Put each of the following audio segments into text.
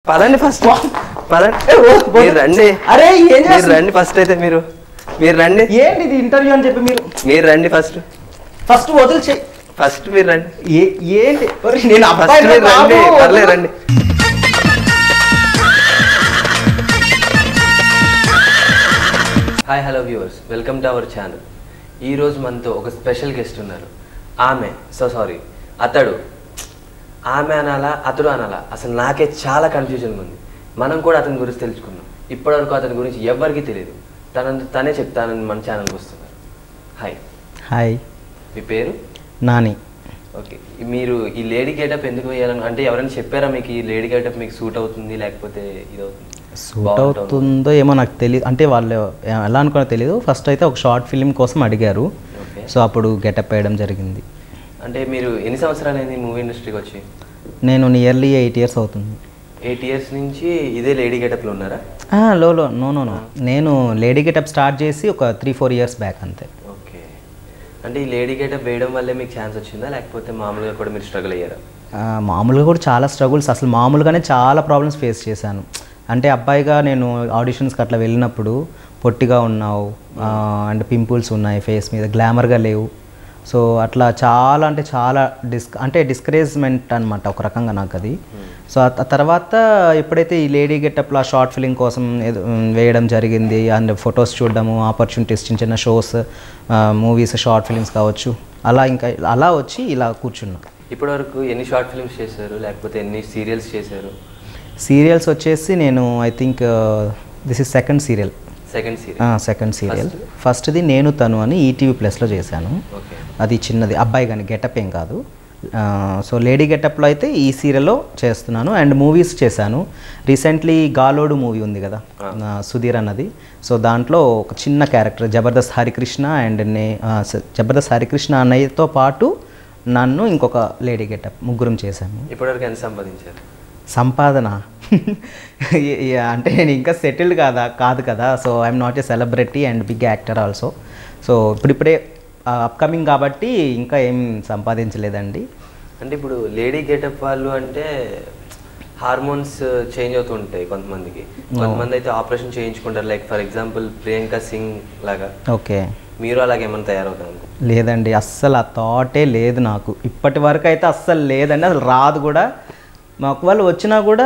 పదండి ఫస్ట్ పదండి ఏ, ఓ, ఓ. మీరు రండి అరే ఏం మీరు చేస్తున్నారు? రండి ఫస్ట్ అయితే మీరు మీరు రండి ఏంటి ఇది ఇంటర్వ్యూ అని చెప్పి మీరు మీరు రండి ఫస్ట్ ఫస్ట్ వదిలి చెయ్యి ఫస్ట్ మీరు రండి ఏ- ఏంటి ఒరేయ్, నేను ఫస్ట్ అబ్బాయిని మీరు రండి కాదు. పర్లే రండి hi hello viewers welcome to our channel ఈ రోజు మనతో ఒక స్పెషల్ గెస్ట్ ఉన్నారు ఆమె సో సారీ అతడు ఆమె అనాలా అతడు అనాలా అసలు నాకే చాలా కన్ఫ్యూజన్ ఉంది మనం కూడా అతని గురించి తెలుసుకున్నాం ఇప్పటివరకు అతని గురించి ఎవరికీ తెలియదు తన తనే చెప్తానని మన ఛానల్కి వస్తున్నారు హాయ్ హాయ్ మీ పేరు నాని ఓకే మీరు ఈ లేడీ గెటప్ ఎందుకు వేయాలని అంటే ఎవరైనా చెప్పారా మీకు ఈ లేడీ గెటప్ మీకు సూట్ అవుతుంది లేకపోతే ఇది అవుతుంది సూట్ బాగుంటుంది. అవుతుందో ఏమో నాకు తెలియదు అంటే వాళ్ళు ఎలా అనుకున్నా తెలియదు ఫస్ట్ అయితే ఒక షార్ట్ ఫిల్మ్ కోసం అడిగారు ఓకే సో అప్పుడు గెటప్ వేయడం జరిగింది అంటే మీరు ఎన్ని సంవత్సరాలు అయింది మూవీ ఇండస్ట్రీకి వచ్చి నేను నియర్లీ ఎయిట్ ఇయర్స్ అవుతుంది ఎయిట్ ఇయర్స్ నుంచి ఇదే లేడీ గెటప్లో ఉన్నారా ఆ, లో లో నో నో నో నేను లేడీ గెటప్ స్టార్ట్ చేసి ఒక త్రీ ఫోర్ ఇయర్స్ బ్యాక్ అంతే ఓకే అంటే ఈ లేడీ గెటప్ వేయడం వల్లే మీకు ఛాన్స్ వచ్చిందా లేకపోతే మామూలుగా కూడా మీరు స్ట్రగుల్ అయ్యారా ఆ, మామూలుగా కూడా చాలా స్ట్రగుల్స్ అసలు మామూలుగానే చాలా ప్రాబ్లమ్స్ ఫేస్ చేశాను అంటే అబ్బాయిగా నేను ఆడిషన్స్కి అట్లా వెళ్ళినప్పుడు పొట్టిగా ఉన్నావు అండ్ పింపుల్స్ ఉన్నాయి ఫేస్ మీద గ్లామర్గా లేవు సో అట్లా చాలా అంటే చాలా డిస్క్ అంటే డిస్కరేజ్మెంట్ అనమాట ఒక రకంగా నాకు అది సో ఆ తర్వాత ఎప్పుడైతే ఈ లేడీ గెటప్లో షార్ట్ ఫిలిం కోసం ఏదో, ఉమ్, వేయడం జరిగింది అండ్ ఫొటోస్ చూడడము ఆపర్చునిటీస్ చిన్న చిన్న షోస్ మూవీస్ షార్ట్ ఫిలిమ్స్ కావచ్చు అలా ఇంకా అలా వచ్చి ఇలా కూర్చున్నా ఇప్పటివరకు ఎన్ని షార్ట్ ఫిల్మ్స్ చేశారు లేకపోతే ఎన్ని సీరియల్స్ చేశారు సీరియల్స్ వచ్చేసి నేను I think this is second serial second serial second serial ఫస్ట్ది నేను తను అని ఈటీవీ ప్లస్లో చేశాను ఓకే అది చిన్నది అబ్బాయి కానీ గెటప్ ఏం కాదు సో లేడీ గెటప్లో అయితే ఈ సీరియల్లో చేస్తున్నాను అండ్ మూవీస్ చేశాను రీసెంట్లీ గాలోడు మూవీ ఉంది కదా ఆ, సుధీర్ అన్నది సో దాంట్లో ఒక చిన్న క్యారెక్టర్ జబర్దస్త్ హరికృష్ణ అండ్ నే ఆ, స- జబర్దస్త్ హరికృష్ణ అన్నయ్యతో పాటు నన్ను ఇంకొక లేడీ గెటప్ ముగ్గురం చేశాము ఇప్పటివరకు ఎంత సంపాదించారు సంపాదన ఏ- ఏ- అంటే నేను ఇంకా సెటిల్డ్ కాదా కాదు కదా so I'm not a celebrity and big actor also so ఇప్పుడిప్పుడే అప్కమింగ్ కాబట్టి ఇంకా ఏం సంపాదించలేదండి అంటే ఇప్పుడు లేడీ గెటప్ వాళ్ళు అంటే హార్మోన్స్ చేంజ్ అవుతూ ఉంటాయి కొంతమందికి కొంతమంది అయితే ఆపరేషన్ చేయించుకుంటారు like for example Priyanka Singh లాగా ఓకే మీరు అలాగే ఏమైనా తయారవుతారు అనుకో లేదండి అస్సలు ఆ థాటే లేదు నాకు ఇప్పటి వరకు అయితే అస్సలు లేదండి అసలు రాదు కూడా మా ఒకవేళ వచ్చినా కూడా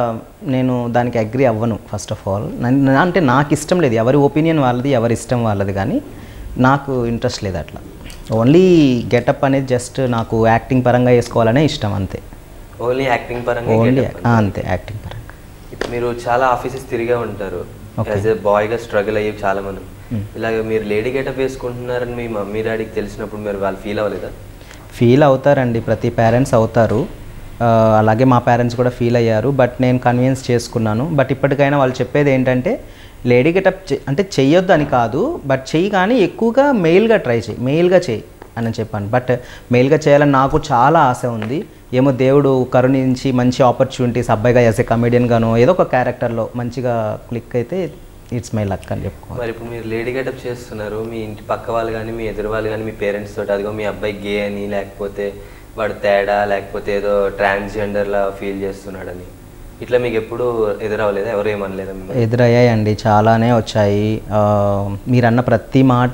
నేను దానికి అగ్రి అవ్వను ఫస్ట్ ఆఫ్ ఆల్ అంటే నాకు ఇష్టం లేదు ఎవరి ఒపీనియన్ వాళ్ళది ఎవరి ఇష్టం వాళ్ళది కానీ నాకు ఇంట్రెస్ట్ లేదు అట్లా ఓన్లీ గెటప్ అనేది జస్ట్ నాకు యాక్టింగ్ పరంగా వేసుకోవాలనే ఇష్టం అంతే ఓన్లీ యాక్టింగ్ పరంగా ఓన్లీ getup అంతే యాక్టింగ్ పరంగా ఇప్పుడు మీరు చాలా ఆఫీసెస్ తిరిగే ఉంటారు యాజ్ ఎ బాయ్గా స్ట్రగుల్ అయ్యి చాలా మంది ఇలాగ మీరు లేడీ గెటప్ వేసుకుంటున్నారని మీ మమ్మీ డాడీకి తెలిసినప్పుడు మీరు వాళ్ళు ఫీల్ అవ్వలేదా ఫీల్ అవుతారండి ప్రతి పేరెంట్స్ అవుతారు ఆ, అలాగే మా పేరెంట్స్ కూడా ఫీల్ అయ్యారు బట్ నేను కన్విన్స్ చేసుకున్నాను బట్ ఇప్పటికైనా వాళ్ళు చెప్పేది ఏంటంటే లేడీ గెటప్ అంటే చెయ్యొద్దు అని కాదు బట్ చెయ్యి కానీ ఎక్కువగా మెయిల్గా ట్రై చేయి మెయిల్గా చేయి అని చెప్పాను బట్ మెయిల్గా చేయాలని నాకు చాలా ఆశ ఉంది ఏమో దేవుడు కరుణించి మంచి ఆపర్చునిటీస్ అబ్బాయిగా యాజ్ ఏ కమెడియన్గానో ఏదో ఒక క్యారెక్టర్లో మంచిగా క్లిక్ అయితే ఇట్స్ మై లక్ అని చెప్పుకోవాలి మరి ఇప్పుడు మీరు లేడీ గెటప్ చేస్తున్నారు మీ ఇంటి పక్క వాళ్ళు కానీ మీ ఎదురు వాళ్ళు కానీ మీ పేరెంట్స్ తోటి అదిగో మీ అబ్బాయి గే అని లేకపోతే వాడు తేడా లేకపోతే ఏదో ట్రాన్స్జెండర్లా ఫీల్ చేస్తున్నాడని ఇట్లా మీకు ఎప్పుడు ఎదురవ్వలేదా ఎవరు ఏమనలేదా మిమ్మల్ని ఎదురయ్యాయండి చాలానే వచ్చాయి ఆ, మీరన్న ప్రతి మాట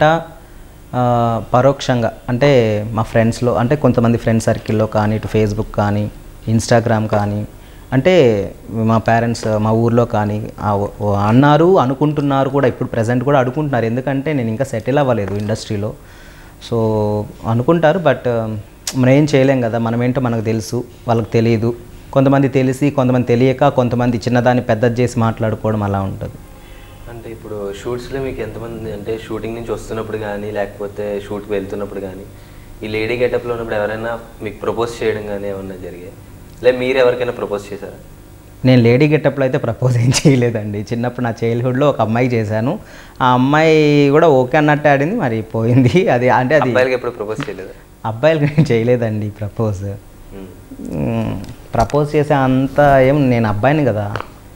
ఆ, పరోక్షంగా అంటే మా ఫ్రెండ్స్లో అంటే కొంతమంది ఫ్రెండ్ సర్కిల్లో కానీ ఇటు ఫేస్బుక్ కానీ ఇన్స్టాగ్రామ్ కానీ అంటే మా పేరెంట్స్ మా ఊర్లో కానీ ఆ, ఓ అన్నారు అనుకుంటున్నారు కూడా ఇప్పుడు ప్రజెంట్ కూడా అడుగుంటున్నారు ఎందుకంటే నేను ఇంకా సెటిల్ అవ్వలేదు ఇండస్ట్రీలో సో అనుకుంటారు బట్ మనం ఏం చేయలేం కదా మనం ఏంటో మనకు తెలుసు వాళ్ళకి తెలియదు కొంతమంది తెలిసి కొంతమంది తెలియక కొంతమంది చిన్నదాన్ని పెద్దది చేసి మాట్లాడుకోవడం అలా ఉంటుంది అంటే ఇప్పుడు షూట్స్లో మీకు ఎంతమంది అంటే షూటింగ్ నుంచి వస్తున్నప్పుడు కానీ లేకపోతే షూట్కి వెళ్తున్నప్పుడు కానీ ఈ లేడీ గెటప్లో ఉన్నప్పుడు ఎవరైనా మీకు ప్రపోజ్ చేయడం కానీ ఏమన్నా జరిగాయి లేదా మీరు ఎవరికైనా ప్రపోజ్ చేశారా నేను లేడీ గెటప్లో అయితే ప్రపోజ్ ఏం చేయలేదండి చిన్నప్పుడు నా చైల్డ్హుడ్లో ఒక అమ్మాయి చేశాను ఆ అమ్మాయి కూడా ఓకే అన్నట్టు ఆడింది మరి పోయింది అది అంటే అది అబ్బాయిలకి ఎప్పుడు ప్రపోజ్ చేయలేదా అబ్బాయిలకి నేను చేయలేదండి ప్రపోజ్ మ్మ్. ప్రపోజ్ చేసే అంత ఏం నేను అబ్బాయిని కదా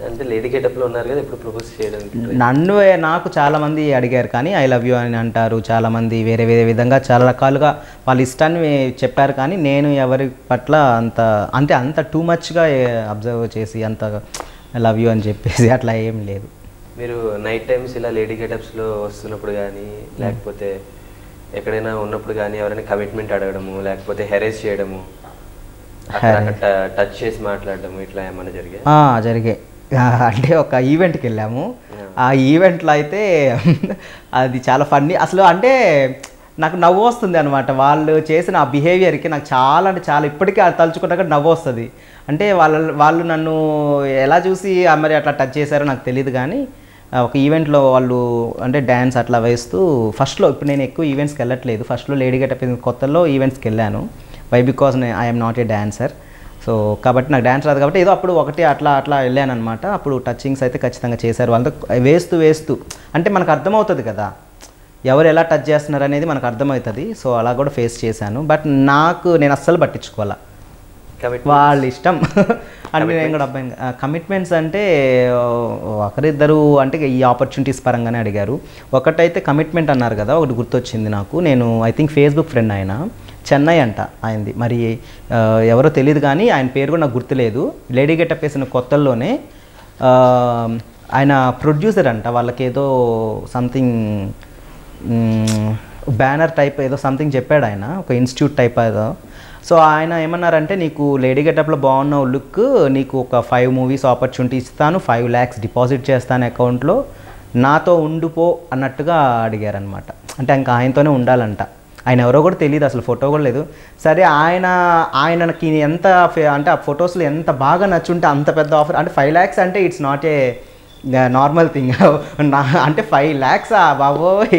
అంటే లేడీ గెటప్లో ఉన్నారు కదా ఇప్పుడు ప్రపోజ్ చేయడానికి try- నన్ను నాకు చాలామంది అడిగారు కానీ ఐ లవ్ యూ అని అంటారు చాలామంది వేరే వేరే విధంగా చాలా రకాలుగా వాళ్ళ ఇష్టాన్ని చెప్పారు కానీ నేను ఎవరి పట్ల అంత అంటే అంత టూ మచ్గా అబ్జర్వ్ చేసి అంత లవ్ యూ అని చెప్పేసి అట్లా ఏం లేదు మీరు నైట్ టైమ్స్ ఇలా లేడీ గెటప్స్లో వస్తున్నప్పుడు కానీ లేకపోతే ఎక్కడైనా ఉన్నప్పుడు కానీ ఎవరైనా కమిట్మెంట్ అడగడము లేకపోతే హెరేస్ చేయడము అక్కడ టచ్ చేసి మాట్లాడడము ఇట్లా ఏమైనా జరిగాయి ఆ, జరిగాయి ఆ, అంటే ఒక ఈవెంట్కి వెళ్ళాము ఆ ఈవెంట్లో అయితే అది చాలా ఫన్నీ అసలు అంటే నాకు నవ్వు వస్తుంది అనమాట వాళ్ళు చేసిన ఆ బిహేవియర్కి నాకు చాలా అంటే చాలా ఇప్పటికీ అది తలుచుకున్నాక నవ్వు వస్తుంది అంటే వాళ్ళ వాళ్ళు నన్ను ఎలా చూసి ఆ మరి అట్లా టచ్ చేశారో నాకు తెలియదు కానీ ఆ, ఒక ఈవెంట్లో వాళ్ళు అంటే డ్యాన్స్ అట్లా వేస్తూ ఫస్ట్లో ఇప్పుడు నేను ఎక్కువ ఈవెంట్స్కి వెళ్ళట్లేదు ఫస్ట్లో లేడీ గెటప్ కొత్తలో ఈవెంట్స్కి వెళ్ళాను why because I'm not a dancer so కాబట్టి నాకు డ్యాన్స్ రాదు కాబట్టి ఏదో అప్పుడు ఒకటి అట్లా అట్లా వెళ్ళాను అనమాట అప్పుడు టచింగ్స్ అయితే ఖచ్చితంగా చేశారు వాళ్ళతో వేస్తూ వేస్తూ అంటే మనకు అర్థమవుతుంది కదా ఎవరు ఎలా టచ్ చేస్తున్నారు అనేది మనకు అర్థమవుతుంది సో అలా కూడా ఫేస్ చేశాను బట్ నాకు నేను అస్సలు పట్టించుకోవాలా కమిట్ వాళ్ళ ఇష్టం అంటే నేను కూడా అబ్బాయి కమిట్మెంట్స్ అంటే ఓ, ఒకరిద్దరు అంటే ఈ ఆపర్చునిటీస్ పరంగానే అడిగారు ఒకటైతే కమిట్మెంట్ అన్నారు కదా ఒకటి గుర్తొచ్చింది నాకు నేను ఐ థింక్ ఫేస్బుక్ ఫ్రెండ్ ఆయన చెన్నై అంట ఆయనది మరి ఆ, ఎవరో తెలియదు కానీ ఆయన పేరు కూడా నాకు గుర్తులేదు లేడీ గెటప్ వేసిన కొత్తల్లోనే ఆ, ఆయన ప్రొడ్యూసర్ అంట వాళ్ళకి ఏదో సంథింగ్ బ్యానర్ టైప్ ఏదో సంథింగ్ చెప్పాడు ఆయన ఒక ఇన్స్టిట్యూట్ టైప్ ఏదో సో ఆయన ఏమన్నారంటే నీకు లేడీ గెటప్లో బాగున్నావు లుక్ నీకు ఒక ఫైవ్ మూవీస్ ఆపర్చునిటీ ఇస్తాను ఫైవ్ ల్యాక్స్ డిపాజిట్ చేస్తాను అకౌంట్లో నాతో ఉండిపో అన్నట్టుగా అడిగారనమాట అంటే ఇంకా ఆయనతోనే ఉండాలంట ఆయన ఎవరో కూడా తెలియదు అసలు ఫోటో కూడా లేదు సరే ఆయన ఆయనకి ఎంత ఫే- అంటే ఆ ఫొటోస్లో ఎంత బాగా నచ్చుంటే అంత పెద్ద ఆఫర్ అంటే ఫైవ్ ల్యాక్స్ అంటే it's not a normal thing నా అంటే ఫైవ్ ల్యాక్సా బాబోయ్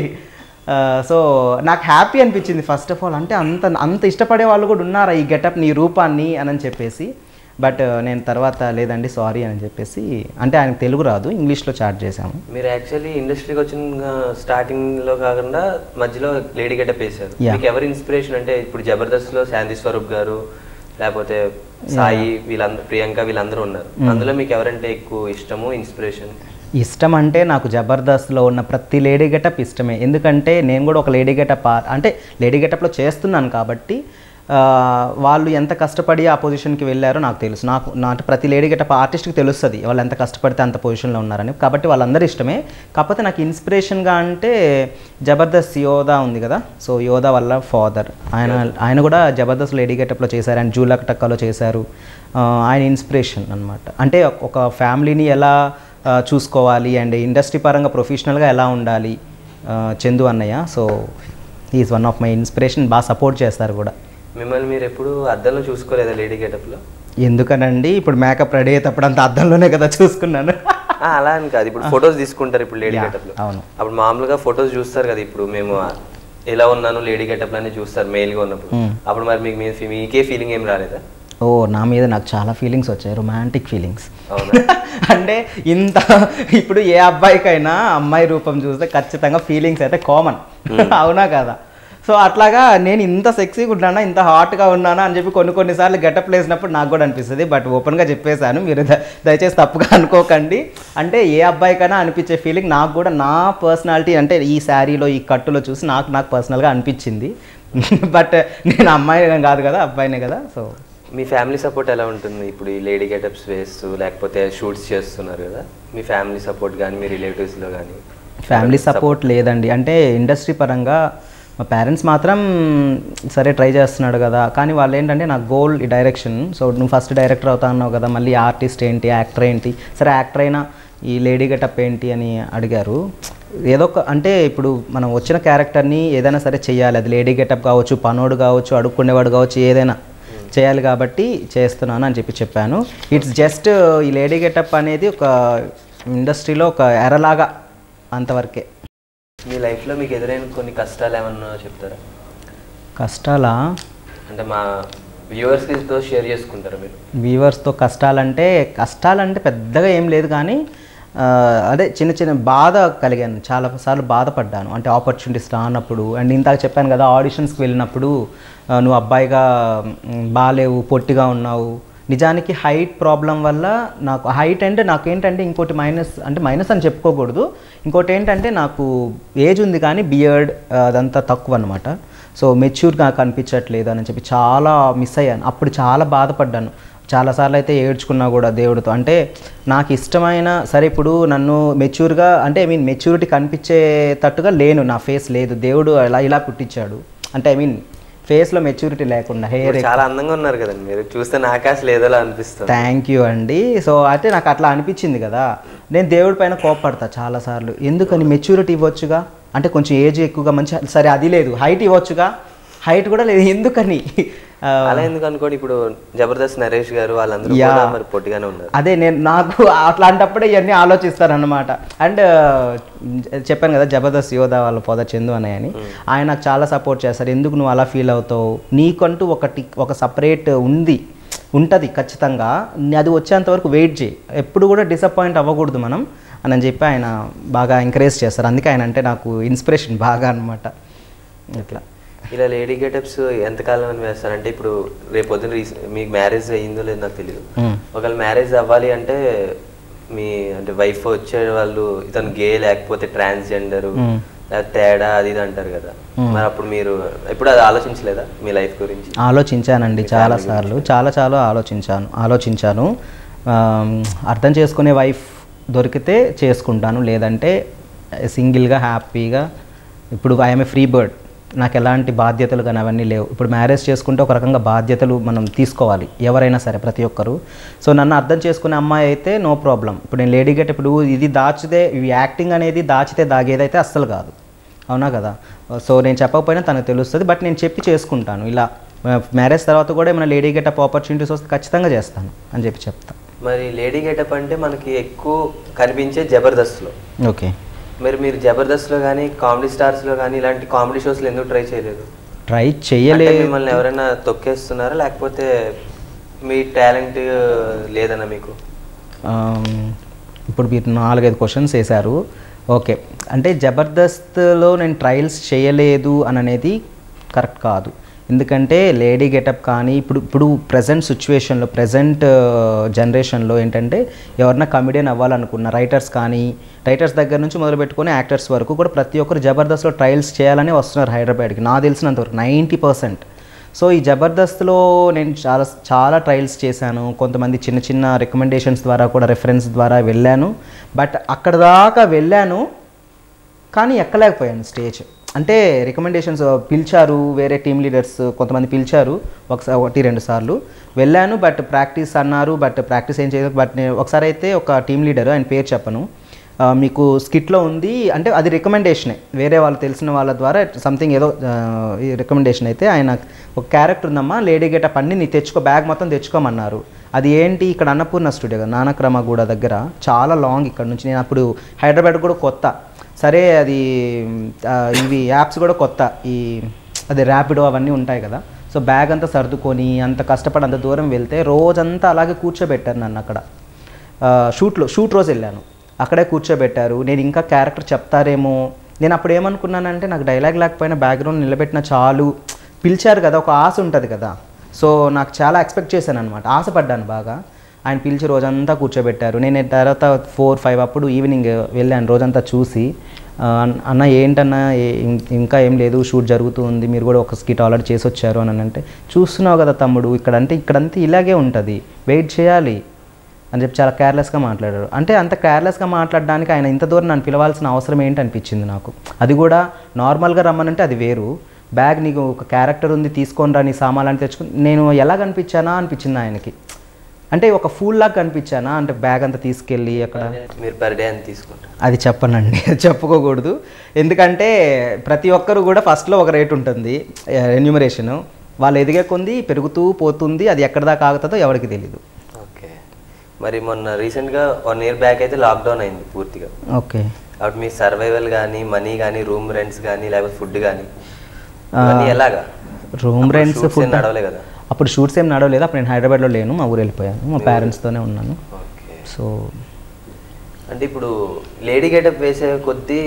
సో నాకు హ్యాపీ అనిపించింది ఫస్ట్ ఆఫ్ ఆల్ అంటే అంత అంత ఇష్టపడే వాళ్ళు కూడా ఉన్నారా ఈ గెటప్ నీ రూపాన్ని అని చెప్పేసి బట్ నేను తర్వాత లేదండి సారీ అని చెప్పేసి అంటే ఆయనకు తెలుగు రాదు ఇంగ్లీష్లో చాట్ చేశాము మీరు యాక్చువల్లీ ఇండస్ట్రీకి వచ్చిన స్టార్టింగ్ లో కాకుండా మధ్యలో లేడీ గెటప్ వేశారు Yeah. మీకు ఎవరి ఇన్స్పిరేషన్ అంటే ఇప్పుడు జబర్దస్త్ లో శాంతి స్వరూప్ గారు లేకపోతే సాయి వీళ్ళందరూ ప్రియాంక వీళ్ళందరూ ఉన్నారు అందులో మీకు ఎవరంటే ఎక్కువ ఇష్టము ఇన్స్పిరేషన్ ఇష్టం అంటే నాకు జబర్దస్త్లో ఉన్న ప్రతి లేడీ గెటప్ ఇష్టమే ఎందుకంటే నేను కూడా ఒక లేడీ గెటప్ అంటే లేడీ గెటప్లో చేస్తున్నాను కాబట్టి ఆ, వాళ్ళు ఎంత కష్టపడి ఆ పొజిషన్కి వెళ్ళారో నాకు తెలుసు నాకు నా అంటే ప్రతి లేడీ గెటప్ ఆర్టిస్ట్కి తెలుస్తుంది వాళ్ళు ఎంత కష్టపడితే అంత పొజిషన్లో ఉన్నారని కాబట్టి వాళ్ళందరూ ఇష్టమే కాకపోతే నాకు ఇన్స్పిరేషన్గా అంటే జబర్దస్త్ యోధా ఉంది కదా సో యోధా వల్ల ఫాదర్ ఆయన ఆయన కూడా జబర్దస్త్ లేడీ గెటప్లో చేశారు ఆయన జూలక్ టక్కాలో చేశారు ఆ, ఆయన ఇన్స్పిరేషన్ అనమాట అంటే ఒక ఫ్యామిలీని ఎలా ఆ, చూసుకోవాలి అండ్ ఇండస్ట్రీ పరంగా ప్రొఫెషనల్గా ఎలా ఉండాలి ఆ, చందు అన్నయ్య so is one of my inspiration బాగా సపోర్ట్ చేస్తారు కూడా మిమ్మల్ని మీరు ఎప్పుడు అద్దంలో చూసుకోలేదా లేడీ గెటప్ లో ఎందుకనండి ఇప్పుడు మేకప్ రెడీ అయ్యేటప్పుడు అంత అద్దంలోనే కదా చూసుకున్నాను ఆ, అలా అని కాదు ఇప్పుడు ఫొటోస్ తీసుకుంటారు ఇప్పుడు లేడీ Yeah, గెటప్ లో అవును. అప్పుడు మామూలుగా ఫొటోస్ చూస్తారు కదా ఇప్పుడు మేము ఎలా ఉన్నాను లేడీ గెటప్ అని చూస్తారు మెయిల్ గా ఉన్నప్పుడు Hmm. అప్పుడు మరి మీకు మీ- మీకే ఫీలింగ్ ఏం రాలేదా ఓ నా మీద నాకు చాలా ఫీలింగ్స్ వచ్చాయి రొమాంటిక్ ఫీలింగ్స్ అవునా అంటే ఇంత ఇప్పుడు ఏ అబ్బాయికైనా అమ్మాయి రూపం చూస్తే ఖచ్చితంగా ఫీలింగ్స్ అయితే కామన్ అవునా కదా సో అట్లాగా నేను ఇంత సెక్సీగా ఉన్నానా ఇంత హాట్గా ఉన్నానా అని చెప్పి కొన్ని కొన్నిసార్లు గెటప్ వేసినప్పుడు నాకు కూడా అనిపిస్తుంది బట్ ఓపెన్గా చెప్పేశాను మీరు ద- దయచేసి తప్పుగా అనుకోకండి అంటే ఏ అబ్బాయికైనా అనిపించే ఫీలింగ్ నాకు కూడా నా పర్సనాలిటీ అంటే ఈ శారీలో ఈ కట్టులో చూసి నాకు నాకు పర్సనల్గా అనిపించింది బట్ నేను అమ్మాయి కాదు కదా అబ్బాయినే కదా సో మీ ఫ్యామిలీ సపోర్ట్ ఎలా ఉంటుంది ఇప్పుడు ఈ లేడీ గెటప్స్ వేస్తూ లేకపోతే షూట్స్ చేస్తున్నారు కదా మీ ఫ్యామిలీ సపోర్ట్ కానీ మీ రిలేటివ్స్లో కానీ ఫ్యామిలీ సపోర్ట్ లేదండి అంటే ఇండస్ట్రీ పరంగా మా పేరెంట్స్ మాత్రం సరే ట్రై చేస్తున్నాడు కదా కానీ వాళ్ళు ఏంటంటే నా గోల్ ఈ డైరెక్షన్ సో నువ్వు ఫస్ట్ డైరెక్టర్ అవుతా అన్నావు కదా మళ్ళీ ఆర్టిస్ట్ ఏంటి యాక్టర్ ఏంటి సరే యాక్టర్ అయినా ఈ లేడీ గెటప్ ఏంటి అని అడిగారు ఏదో ఒక అంటే ఇప్పుడు మనం వచ్చిన క్యారెక్టర్ని ఏదైనా సరే చేయాలి అది లేడీ గెటప్ కావచ్చు పనోడు కావచ్చు అడుక్కునేవాడు కావచ్చు ఏదైనా చేయాలి కాబట్టి చేస్తున్నాను అని చెప్పి చెప్పాను ఇట్స్ జస్ట్ ఈ లేడీ గెటప్ అనేది ఒక ఇండస్ట్రీలో ఒక ఎరలాగా అంతవరకే మీ లైఫ్లో మీకు ఎదురైన కొన్ని కష్టాలు ఏమన్నా చెప్తారా కష్టాలా అంటే మా వ్యూవర్స్తో షేర్ చేసుకుంటారా మీరు వ్యూవర్స్తో కష్టాలంటే కష్టాలంటే పెద్దగా ఏం లేదు కానీ ఆ, అదే చిన్న చిన్న బాధ కలిగాను చాలా సార్లు బాధపడ్డాను అంటే ఆపర్చునిటీస్ రానప్పుడు అండ్ ఇందాక చెప్పాను కదా ఆడిషన్స్కి వెళ్ళినప్పుడు ఆ, నువ్వు అబ్బాయిగా మ్, బాలేవు పొట్టిగా ఉన్నావు నిజానికి హైట్ ప్రాబ్లం వల్ల నాకు హైట్ అంటే నాకు ఏంటంటే ఇంకోటి మైనస్ అంటే మైనస్ అని చెప్పుకోకూడదు ఇంకోటి ఏంటంటే నాకు ఏజ్ ఉంది కానీ బియర్డ్ అదంతా తక్కువ అనమాట సో మెచ్యూర్గా కనిపించట్లేదు అని చెప్పి చాలా మిస్ అయ్యాను అప్పుడు చాలా బాధపడ్డాను చాలాసార్లు అయితే ఏడ్చుకున్నా కూడా దేవుడితో అంటే నాకు ఇష్టమైన సరే ఇప్పుడు నన్ను మెచ్యూర్గా అంటే ఐ మీన్ మెచ్యూరిటీ కనిపించేటట్టుగా లేను నా ఫేస్ లేదు దేవుడు అలా ఇలా పుట్టించాడు అంటే ఐ మీన్ ఫేస్లో మెచ్యూరిటీ లేకుండా హెయిర్ ఇప్పుడు చాలా అందంగా ఉన్నారు కదండి మీరు చూస్తే నాకే అసలు ఏదోలా అనిపిస్తుంది థ్యాంక్ యూ అండి సో అయితే నాకు అట్లా అనిపించింది కదా నేను దేవుడి పైన కోప్పడతా చాలాసార్లు ఎందుకని మెచ్యూరిటీ ఇవ్వచ్చుగా అంటే కొంచెం ఏజ్ ఎక్కువగా మంచి సరే అది లేదు హైట్ ఇవ్వచ్చుగా హైట్ కూడా లేదు ఎందుకని ఆ, అలా ఎందుకు అనుకోండి ఇప్పుడు జబర్దస్త్ నరేష్ గారు వాళ్ళందరూ యా. కూడా మరి పొట్టిగానే ఉన్నారు అదే నేను నాకు అట్లాంటప్పుడే ఇవన్నీ ఆలోచిస్తాను అనమాట అండ్ చెప్పాను కదా జబర్దస్త్ యోధ వాళ్ళ పొద చందు అన్నయ్య అని ఆయన నాకు చాలా సపోర్ట్ చేస్తారు ఎందుకు నువ్వు అలా ఫీల్ అవుతావు నీకంటూ ఒకటి ఒక సపరేట్ ఉంది ఉంటుంది ఖచ్చితంగా నీ- అది వచ్చేంత వరకు వెయిట్ చేయి ఎప్పుడు కూడా డిసప్పాయింట్ అవ్వకూడదు మనం అని చెప్పి ఆయన బాగా ఎంకరేజ్ చేస్తారు అందుకే ఆయన అంటే నాకు ఇన్స్పిరేషన్ బాగా అనమాట ఇట్లా ఇలా లేడీ గెటప్స్ ఎంతకాలం అని వేస్తారంటే ఇప్పుడు రేపు పొద్దున రీసె- మీకు మ్యారేజ్ అయ్యిందో లేదో నాకు తెలియదు మ్మ్. ఒకవేళ మ్యారేజ్ అవ్వాలి అంటే మీ అంటే వైఫ్ వచ్చే వాళ్ళు ఇతను గే లేకపోతే ట్రాన్స్జెండర్ మ్మ్. లేకపోతే తేడా అది ఇది అంటారు కదా మరి అప్పుడు మీరు ఎప్పుడు అది ఆలోచించలేదా మీ లైఫ్ గురించి ఆలోచించానండి చాలా సార్లు చాలా చాలా ఆలోచించాను ఆలోచించాను ఆమ్, అర్థం చేసుకునే వైఫ్ దొరికితే చేసుకుంటాను లేదంటే సింగిల్గా హ్యాపీగా ఇప్పుడు ఐఎమ్ ఏ ఫ్రీ బర్డ్ నాకు ఎలాంటి బాధ్యతలు కానీ అవన్నీ లేవు ఇప్పుడు మ్యారేజ్ చేసుకుంటే ఒక రకంగా బాధ్యతలు మనం తీసుకోవాలి ఎవరైనా సరే ప్రతి ఒక్కరు సో నన్ను అర్థం చేసుకునే అమ్మాయి అయితే నో ప్రాబ్లం ఇప్పుడు నేను లేడీ గెట్ ఇప్పుడు ఇది దాచితే ఇవి యాక్టింగ్ అనేది దాచితే దాగేదైతే అస్సలు కాదు అవునా కదా సో నేను చెప్పకపోయినా తనకు తెలుస్తుంది బట్ నేను చెప్పి చేసుకుంటాను ఇలా మ్యారేజ్ తర్వాత కూడా ఏమైనా లేడీ గెటప్ ఆపర్చునిటీస్ వస్తే ఖచ్చితంగా చేస్తాను అని చెప్పి చెప్తాను మరి లేడీ గెటప్ అంటే మనకి ఎక్కువ కనిపించే జబర్దస్త్లో ఓకే మరి మీరు జబర్దస్త్లో కానీ కామెడీ స్టార్స్లో కానీ ఇలాంటి కామెడీ షోస్లో ఎందుకు ట్రై చేయలేదు ట్రై అంటే చేయలేదు మిమ్మల్ని ఎవరైనా తొక్కేస్తున్నారా లేకపోతే మీ టాలెంట్ లేదన్నా మీకు ఆమ్, ఇప్పుడు మీరు నాలుగైదు క్వశ్చన్స్ వేశారు ఓకే అంటే జబర్దస్త్లో నేను ట్రయల్స్ చేయలేదు అని అనేది కరెక్ట్ కాదు ఎందుకంటే లేడీ గెటప్ కానీ ఇప్పుడు ఇప్పుడు ప్రజెంట్ సిచ్యువేషన్లో ప్రజెంట్ జనరేషన్లో ఏంటంటే ఎవరన్నా కమెడియన్ అవ్వాలనుకున్న రైటర్స్ కానీ రైటర్స్ దగ్గర నుంచి మొదలు పెట్టుకొని యాక్టర్స్ వరకు కూడా ప్రతి ఒక్కరు జబర్దస్త్లో ట్రయల్స్ చేయాలని వస్తున్నారు హైదరాబాద్కి నాకు తెలిసినంతవరకు నైంటీ పర్సెంట్ సో ఈ జబర్దస్త్లో నేను చాలా చాలా ట్రయల్స్ చేశాను కొంతమంది చిన్న చిన్న రికమెండేషన్స్ ద్వారా కూడా రెఫరెన్స్ ద్వారా వెళ్ళాను బట్ అక్కడ దాకా వెళ్ళాను కానీ ఎక్కలేకపోయాను స్టేజ్ అంటే రికమెండేషన్స్ పిలిచారు వేరే టీమ్ లీడర్స్ కొంతమంది పిలిచారు ఒకసారి ఒకటి రెండు సార్లు వెళ్ళాను బట్ ప్రాక్టీస్ అన్నారు బట్ ప్రాక్టీస్ ఏం చేయలేదు బట్ నేను ఒకసారి అయితే ఒక టీమ్ లీడర్ ఆయన పేరు చెప్పను ఆ, మీకు స్కిట్లో ఉంది అంటే అది రికమెండేషనే వేరే వాళ్ళు తెలిసిన వాళ్ళ ద్వారా సంథింగ్ ఏదో ఆ, ఈ రికమెండేషన్ అయితే ఆయన ఒక క్యారెక్టర్ ఉందమ్మా లేడీ గెటప్ అన్ని నీ తెచ్చుకో బ్యాగ్ మొత్తం తెచ్చుకోమన్నారు అది ఏంటి ఇక్కడ అన్నపూర్ణ స్టూడియో కదా నానక్రమగూడ దగ్గర చాలా లాంగ్ ఇక్కడ నుంచి నేను అప్పుడు హైదరాబాద్ కూడా కొత్త సరే అది ఆ, ఇవి యాప్స్ కూడా కొత్త ఈ అదే ర్యాపిడో అవన్నీ ఉంటాయి కదా సో బ్యాగ్ అంతా సర్దుకొని అంత కష్టపడి అంత దూరం వెళ్తే రోజంతా అలాగే కూర్చోబెట్టారు నన్ను అక్కడ ఆ, షూట్లో షూట్ రోజు వెళ్ళాను అక్కడే కూర్చోబెట్టారు నేను ఇంకా క్యారెక్టర్ చెప్తారేమో నేను అప్పుడు ఏమనుకున్నానంటే నాకు డైలాగ్ లేకపోయినా బ్యాక్గ్రౌండ్ నిలబెట్టిన చాలు పిలిచారు కదా ఒక ఆశ ఉంటుంది కదా సో నాకు చాలా ఎక్స్పెక్ట్ చేశాను అనమాట ఆశపడ్డాను బాగా ఆయన పిలిచి రోజంతా కూర్చోబెట్టారు నేను తర్వాత ఫోర్ ఫైవ్ అప్పుడు ఈవినింగ్ వెళ్ళాను రోజంతా చూసి ఆ, అన్న ఏంటన్నా ఏ- ఇం- ఇంకా ఏం లేదు షూట్ జరుగుతూ ఉంది మీరు కూడా ఒక స్కిట్ ఆల్రెడీ చేసి వచ్చారు అని అంటే చూస్తున్నావు కదా తమ్ముడు ఇక్కడంటే ఇక్కడంతా ఇలాగే ఉంటుంది వెయిట్ చేయాలి అని చెప్పి చాలా కేర్లెస్గా మాట్లాడారు అంటే అంత కేర్లెస్గా మాట్లాడడానికి ఆయన ఇంత దూరం నన్ను పిలవాల్సిన అవసరం ఏంటి అనిపించింది నాకు అది కూడా నార్మల్గా రమ్మనంటే అది వేరు బ్యాగ్ నీకు ఒక క్యారెక్టర్ ఉంది తీసుకొని రా నీ సామాన్లు తెచ్చుకుని నేను ఎలా కనిపించానా అనిపించింది ఆయనకి అంటే ఒక ఫూల్ లాగా కనిపించానా అంటే బ్యాగ్ అంతా తీసుకెళ్ళి అక్కడ మీరు పర్ డే అని తీసుకుంటారు అది చెప్పనండి చెప్పుకోకూడదు ఎందుకంటే ప్రతి ఒక్కరు కూడా ఫస్ట్లో ఒక రేట్ ఉంటుంది రెన్యూమరేషన్ వాళ్ళు ఎదిగే కొంది పెరుగుతూ పోతుంది అది ఎక్కడ దాకా ఆగుతుందో ఎవరికి తెలియదు ఓకే మరి మొన్న రీసెంట్గా వన్ ఇయర్ బ్యాక్ అయితే లాక్డౌన్ అయింది పూర్తిగా ఓకే కాబట్టి మీ సర్వైవల్ కానీ మనీ కానీ రూమ్ రెంట్స్ కానీ లేకపోతే ఫుడ్ కానీ ఇవన్నీ ఎలాగా రూమ్ అప్పుడు రెంట్స్ shoots ఏం ఫుడ్ నడవలే కదా అప్పుడు షూట్స్ ఏం నడవలేదు అప్పుడు నేను హైదరాబాద్లో లేను మా ఊరు వెళ్ళిపోయాను మా పేరెంట్స్తోనే ఉన్నాను ఓకే సో అంటే ఇప్పుడు లేడీ గెటప్ వేసే కొద్దీ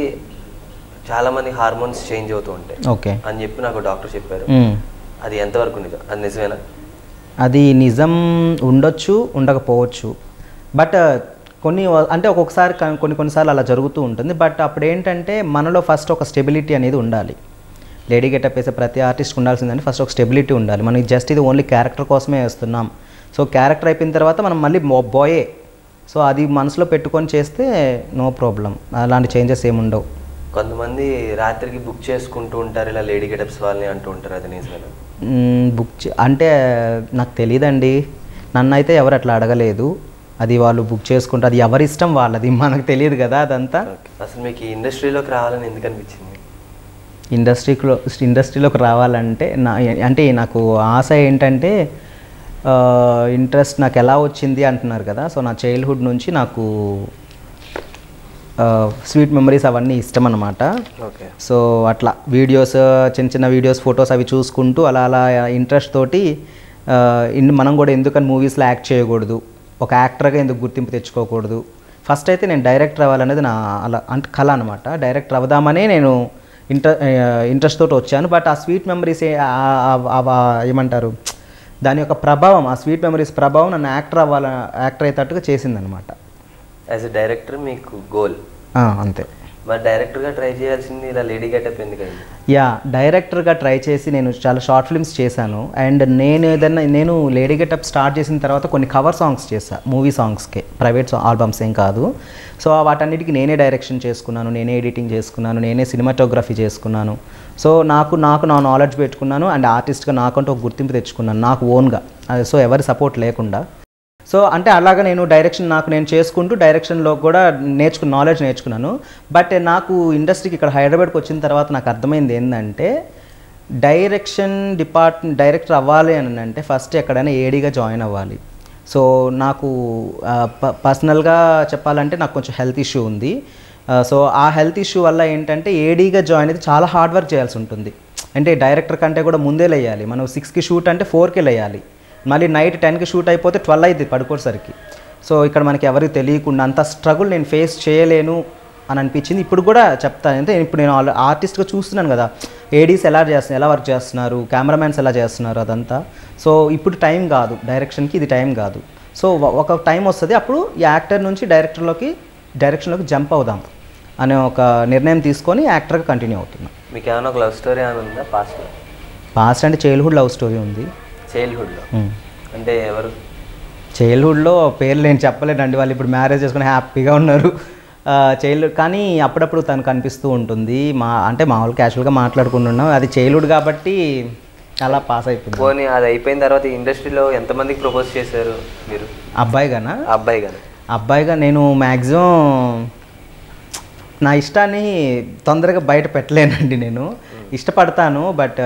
చాలా మంది హార్మోన్స్ చేంజ్ అవుతూ ఉంటాయి ఓకే అని చెప్పి నాకు డాక్టర్ చెప్పారు మ్మ్. అది ఎంతవరకు నిజం అది నిజమేనా అది నిజం ఉండొచ్చు ఉండకపోవచ్చు బట్ కొన్ని వ- అంటే ఒక్కొక్కసారి క- కొన్ని కొన్నిసార్లు అలా జరుగుతూ ఉంటుంది బట్ అప్పుడు ఏంటంటే మనలో ఫస్ట్ ఒక స్టెబిలిటీ అనేది ఉండాలి లేడీ గెటప్ వేసే ప్రతి ఆర్టిస్ట్ ఉండాల్సిందంటే ఫస్ట్ ఒక స్టెబిలిటీ ఉండాలి మనం జస్ట్ ఇది ఓన్లీ క్యారెక్టర్ కోసమే వేస్తున్నాం సో క్యారెక్టర్ అయిపోయిన తర్వాత మనం మళ్ళీ బాయే సో అది మనసులో పెట్టుకొని చేస్తే నో ప్రాబ్లం అలాంటి చేంజెస్ ఏమి ఉండవు కొంతమంది రాత్రికి బుక్ చేసుకుంటూ ఉంటారు ఇలా లేడీ గెటప్స్ వాళ్ళని అంటూ ఉంటారు అది నిజమేనా మ్మ్, బుక్ చే- అంటే నాకు తెలియదండి నన్ను అయితే ఎవరు అట్లా అడగలేదు అది వాళ్ళు బుక్ చేసుకుంటారు అది ఎవరి ఇష్టం వాళ్ళది మనకు తెలియదు కదా అదంతా ఓకే. అసలు మీకు ఈ ఇండస్ట్రీలోకి రావాలని ఎందుకు అనిపించింది ఇండస్ట్రీలో ఇండస్ట్రీలోకి రావాలంటే నా అంటే నాకు ఆశ ఏంటంటే ఇంట్రెస్ట్ నాకు ఎలా వచ్చింది అంటున్నారు కదా సో నా చైల్డ్హుడ్ నుంచి నాకు స్వీట్ మెమరీస్ అవన్నీ ఇష్టం అన్నమాట ఓకే సో అట్లా వీడియోస్ చిన్న చిన్న వీడియోస్ ఫొటోస్ అవి చూసుకుంటూ అలా అలా ఇంట్రెస్ట్ తోటి ఆ, ఇన్- మనం కూడా ఎందుకని మూవీస్లో యాక్ట్ చేయకూడదు ఒక యాక్టర్గా ఎందుకు గుర్తింపు తెచ్చుకోకూడదు ఫస్ట్ అయితే నేను డైరెక్టర్ అవ్వాలనేది నా అలా అంటే కళ అనమాట డైరెక్టర్ అవుదామనే నేను ఇంట్ర ఇంట్రెస్ట్ తోటి వచ్చాను బట్ ఆ స్వీట్ మెమరీస్ ఏమంటారు దాని యొక్క ప్రభావం ఆ స్వీట్ మెమరీస్ ప్రభావం నన్ను యాక్టర్ అవ్వాల యాక్టర్ అయ్యేటట్టుగా చేసిందనమాట యాజ్ ఎ డైరెక్టర్ మీకు గోల్ అంతే మరి డైరెక్టర్గా ట్రై చేయాల్సింది ఇలా లేడీ గెటప్ ఎందుకైంది యా డైరెక్టర్గా ట్రై చేసి నేను చాలా షార్ట్ ఫిల్మ్స్ చేశాను అండ్ నేను ఏదన్నా నేను లేడీ గెటప్ స్టార్ట్ చేసిన తర్వాత కొన్ని కవర్ సాంగ్స్ చేశాను మూవీ సాంగ్స్కే ప్రైవేట్ ఆల్బమ్స్ ఏం కాదు సో వాటన్నిటికీ నేనే డైరెక్షన్ చేసుకున్నాను నేనే ఎడిటింగ్ చేసుకున్నాను నేనే సినిమాటోగ్రఫీ చేసుకున్నాను సో నాకు నాకు నా నాలెడ్జ్ పెట్టుకున్నాను అండ్ ఆర్టిస్ట్గా నాకంటూ ఒక గుర్తింపు తెచ్చుకున్నాను నాకు ఓన్గా సో ఎవరి సపోర్ట్ లేకుండా సో అంటే అలాగా నేను డైరెక్షన్ నాకు నేను చేసుకుంటూ డైరెక్షన్లో కూడా నేర్చుకున్న నాలెడ్జ్ నేర్చుకున్నాను బట్ నాకు ఇండస్ట్రీకి ఇక్కడ హైదరాబాద్కి వచ్చిన తర్వాత నాకు అర్థమైంది ఏంటంటే డైరెక్షన్ డిపార్ట్మెంట్ డైరెక్టర్ అవ్వాలి అని అంటే ఫస్ట్ ఎక్కడైనా ఏడీగా జాయిన్ అవ్వాలి సో నాకు పర్సనల్గా చెప్పాలంటే నాకు కొంచెం హెల్త్ ఇష్యూ ఉంది ఆ, సో ఆ హెల్త్ ఇష్యూ వల్ల ఏంటంటే ఏడీగా జాయిన్ అయితే చాలా హార్డ్ వర్క్ చేయాల్సి ఉంటుంది అంటే డైరెక్టర్ కంటే కూడా ముందే లేయాలి మనం సిక్స్కి షూట్ అంటే ఫోర్కి లేయాలి మళ్ళీ నైట్ టెన్కి షూట్ అయిపోతే ట్వెల్వ్ అయింది పడుకోసరికి సో ఇక్కడ మనకి ఎవరికి తెలియకుండా అంత స్ట్రగుల్ నేను ఫేస్ చేయలేను అని అనిపించింది ఇప్పుడు కూడా చెప్తాను అంటే ఇప్పుడు నేను ఆల్ ఆర్టిస్ట్గా చూస్తున్నాను కదా ఏడీస్ ఎలా చేస్తున్నారు ఎలా వర్క్ చేస్తున్నారు కెమెరామ్యాన్స్ ఎలా చేస్తున్నారు అదంతా సో ఇప్పుడు టైం కాదు డైరెక్షన్కి ఇది టైం కాదు సో ఒక- ఒక టైం వస్తుంది అప్పుడు ఈ యాక్టర్ నుంచి డైరెక్టర్లోకి డైరెక్షన్లోకి జంప్ అవుదాం అనే ఒక నిర్ణయం తీసుకొని యాక్టర్గా కంటిన్యూ అవుతున్నాం మీకు ఏమైనా ఒక లవ్ స్టోరీ ఏమైనా ఉందా పాస్ట్లో పాస్ట్ అంటే చైల్డ్హుడ్ లవ్ స్టోరీ ఉంది చైల్డ్హుడ్లో అంటే ఎవరు చైల్డ్హుడ్లో పేర్లు నేను చెప్పలేనండి వాళ్ళు ఇప్పుడు మ్యారేజ్ చేసుకుని హ్యాపీగా ఉన్నారు చైల్డ్హుడ్ కానీ అప్పుడప్పుడు తను కనిపిస్తూ ఉంటుంది మా అంటే మామూలు క్యాజువల్గా మాట్లాడుకుంటున్నాం అది చైల్డ్హుడ్ కాబట్టి అలా పాస్ అయిపోయింది పోనీ అది అయిపోయిన తర్వాత ఈ ఇండస్ట్రీలో ఎంతమందికి ప్రపోజ్ చేశారు మీరు అబ్బాయి గానా ఆ అబ్బాయి కానీ అబ్బాయిగా నేను మ్యాక్సిమం నా ఇష్టాన్ని తొందరగా బయట పెట్టలేనండి నేను ఇష్టపడతాను బట్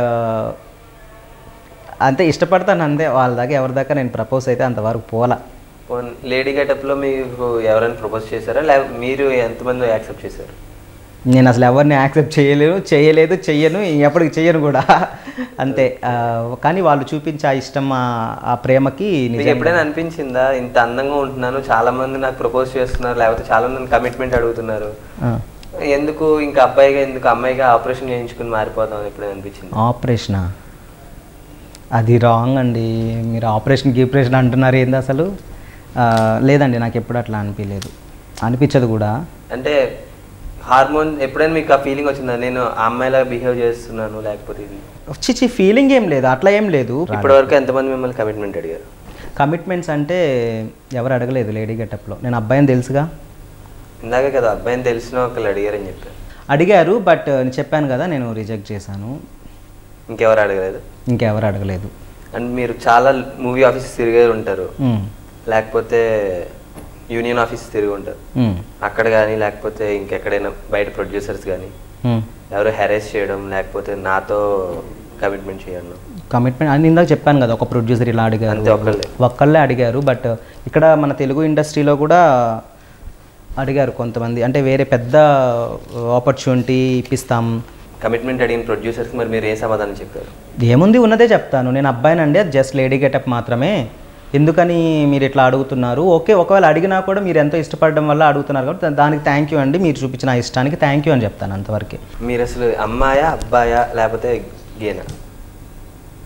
అంతే ఇష్టపడతాను అంతే వాళ్ళ దాకా ఎవరి దాకా నేను ప్రపోజ్ అయితే అంతవరకు పోలా పోనీ లేడీ గెటప్లో మీకు ఎవరైనా ప్రపోజ్ చేశారా లేకపోతే మీరు ఎంతమంది యాక్సెప్ట్ చేశారు నేను అసలు ఎవరిని యాక్సెప్ట్ చేయలేను చేయలేదు చెయ్యను ఎప్పటికి చెయ్యను కూడా అంతే ఆ, కానీ వాళ్ళు చూపించే ఆ ఇష్టం ఆ- ఆ ప్రేమకి మీకు నిజంగా ఎప్పుడైనా అనిపించిందా ఇంత అందంగా ఉంటున్నాను చాలా మంది నాకు ప్రపోజ్ చేస్తున్నారు లేకపోతే చాలా మంది కమిట్మెంట్ అడుగుతున్నారు ఆ, ఎందుకు ఇంకా అబ్బాయిగా ఎందుకు అమ్మాయిగా ఆపరేషన్ చేయించుకుని మారిపోతాం ఎప్పుడైనా అనిపించింది ఆపరేషనా అది రాంగ్ అండి మీరు ఆపరేషన్ గీపరేషన్ అంటున్నారు ఏంది అసలు ఆ, లేదండి నాకు ఎప్పుడు అట్లా అనిపించలేదు అనిపించదు కూడా అంటే హార్మోన్ ఎప్పుడైనా మీకు ఆ ఫీలింగ్ వచ్చిందా నేను ఆ అమ్మాయిలా బిహేవ్ చేస్తున్నాను లేకపోతే ఇది చిచి ఫీలింగ్ ఏం లేదు అట్లా ఏం లేదు ఇప్పటివరకు ఎంతమంది మిమ్మల్ని కమిట్మెంట్ అడిగారు కమిట్మెంట్స్ అంటే ఎవరు అడగలేదు లేడీ గెటప్లో నేను అబ్బాయిని తెలుసుగా ఇందాక కదా అబ్బాయిని తెలిసిన ఒకళ్ళు అడిగారని చెప్పారు అడిగారు బట్ నేను చెప్పాను కదా నేను రిజెక్ట్ చేశాను ఇంకెవరు అడగలేదు ఇంకెవరు అడగలేదు అండ్ మీరు చాలా మూవీ ఆఫీసెస్ తిరిగే ఉంటారు ఉమ్, లేకపోతే యూనియన్ ఆఫీస్ తిరిగి ఉంటారు ఉమ్, అక్కడ కానీ లేకపోతే ఇంకెక్కడైనా బయట ప్రొడ్యూసర్స్ కానీ ఉమ్. ఎవరు హెరాస్ చేయడం లేకపోతే నాతో కమిట్మెంట్ చేయడం కమిట్మెంట్ అని ఇందాక చెప్పాను కదా ఒక ప్రొడ్యూసర్ ఇలా అడిగారు అంతే ఒక్కళ్ళే ఒక్కళ్ళే అడిగారు బట్ ఇక్కడ మన తెలుగు ఇండస్ట్రీలో కూడా అడిగారు కొంతమంది అంటే వేరే పెద్ద ఆపర్చునిటీ ఇప్పిస్తాం కమిట్మెంట్ అడిగిన ప్రొడ్యూసర్స్ మరి మీరు ఏ సమాధానం చెప్పారు ఏముంది ఉన్నదే చెప్తాను నేను అబ్బాయినండి అది జస్ట్ లేడీ గెటప్ మాత్రమే ఎందుకని మీరు ఇట్లా అడుగుతున్నారు ఓకే ఒకవేళ అడిగినా కూడా మీరు ఎంతో ఇష్టపడడం వల్ల అడుగుతున్నారు కాబట్టి దా- దానికి థ్యాంక్ యూ అండి మీరు చూపించిన ఆ ఇష్టానికి థ్యాంక్ యూ అని చెప్తాను అంతవరకే మీరు అసలు అమ్మాయా అబ్బాయా లేకపోతే గేనా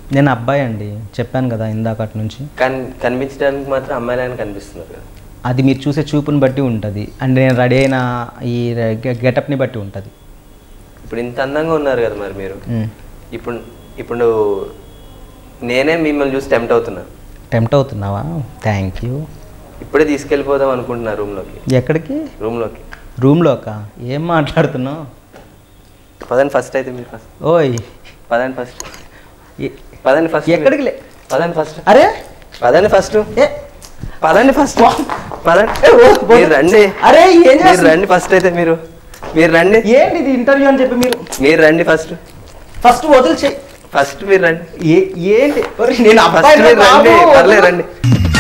నేను అబ్బాయి అండి చెప్పాను కదా ఇందాకటి నుంచి కన్ కనిపించడానికి మాత్రం అమ్మాయిలని కనిపిస్తున్నారు కదా అది మీరు చూసే చూపుని బట్టి ఉంటుంది అండ్ నేను రెడీ అయిన ఈ గెటప్ని బట్టి ఉంటుంది ఇప్పుడు ఇంత అందంగా ఉన్నారు కదా మరి మీరు ఇప్పుడు ఇప్పుడు నేనే మిమ్మల్ని చూసి టెంప్ట్ అవుతున్నా టెంప్ట్ అవుతున్నావా థ్యాంక్ యూ ఇప్పుడే తీసుకెళ్ళిపోదాం అనుకుంటున్నా రూమ్లోకి ఎక్కడికి రూమ్లోకి రూమ్లోకా ఏం మాట్లాడుతున్నావు పదండి ఫస్ట్ అయితే మీరు ఫస్ట్ ఓయ్ పదండి ఫస్ట్ ఎ- పదండి ఫస్ట్ ఎక్కడికి లే పదండి ఫస్ట్ అరే పదండి ఫస్ట్ ఏ పదండి ఫస్ట్ పదండి ఏ, ఓ, ఓ. మీరు రండి అరే ఏం మీరు చేస్తున్నా- రండి ఫస్ట్ అయితే మీరు మీరు రండి ఏంటి ఇది ఇంటర్వ్యూ అని చెప్పి మీరు మీరు రండి ఫస్ట్ ఫస్ట్ వదిలి చెయ్యి ఫస్ట్ మీరు రండి ఏ- ఏంటి ఒరేయ్, నేను ఫస్ట్ అబ్బాయిని మీరు రండి బాబు, పర్లేదు వదిలు. రండి